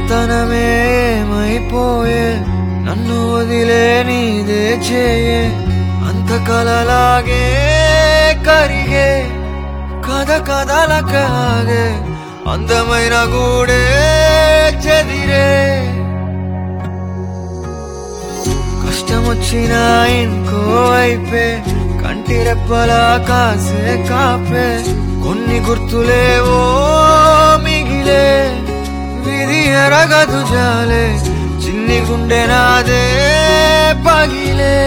చిన్నతనమేమైపోయే నన్ను వదిలే నీదే చేయే అంత కలలాగే కరిగే కథ కథలకాగే అందమైన గూడే చెదిరే కష్టం వచ్చినా ఇంకో వైపే కంటి రెప్పలా కాసే కాపే కొన్ని గుర్తులేవో మిగిలే విధి ఎరగదు జాలే చిన్ని గుండె నాదే పగిలే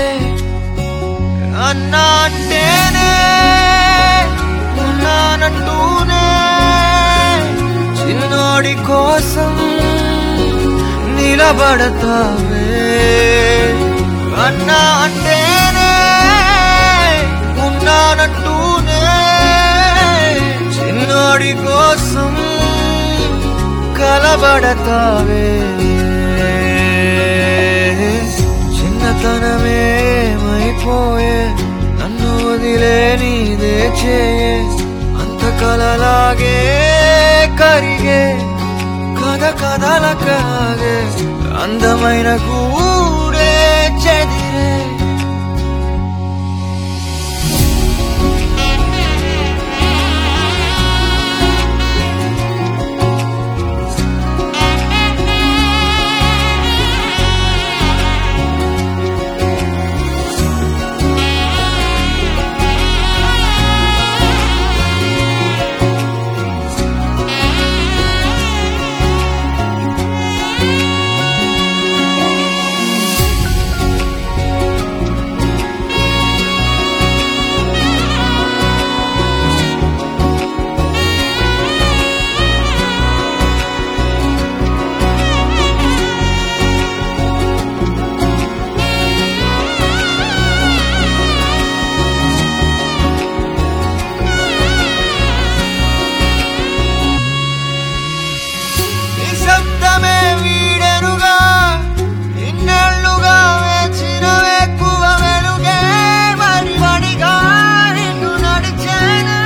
అన్నా అంటేనే ఉన్నానంటూనే చిన్నోడి కోసం నిలబడతావే అన్నా అంటేనే ఉన్నానంటూనే చిన్నోడి కోసం కలబడతావే చిన్నతనమేమైపోయే నన్ను వదిలే నీదే చేయే అంత కలలాగే కరిగే కథ కథలకాగే అందమైన గూడే చెదిరే నిశ్శబ్దమే వీడెనుగా ఇన్నేళ్లుగా వేచిన ఎక్కువ వెలుగే మరి వడిగా నిన్ను నడిచేనా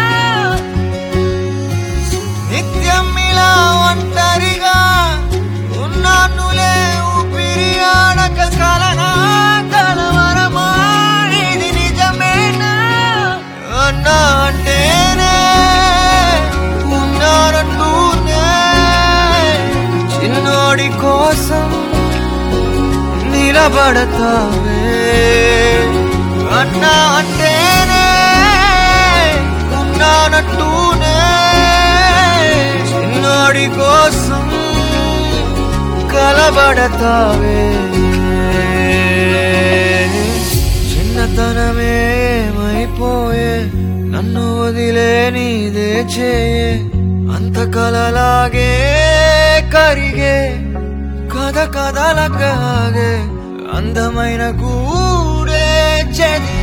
నిత్యం ఇలా ఒంటరిగా ఉన్నానులే ఊపిరి ఆడక కలనా కలవరమా ఇది నిజమేనా అన్నా అంటేనే ఉన్నానంటూనే చిన్నోడి కోసం నిలబడతావే అన్నా అంటేనే ఉన్నానంటూనే చిన్నోడి కోసం కలబడతావే చిన్నతనమేమైపోయే నన్ను వదిలే నీదే చేయే అంత కలలాగే కరిగే కథ కథలకాగే అందమైన గూడే చెది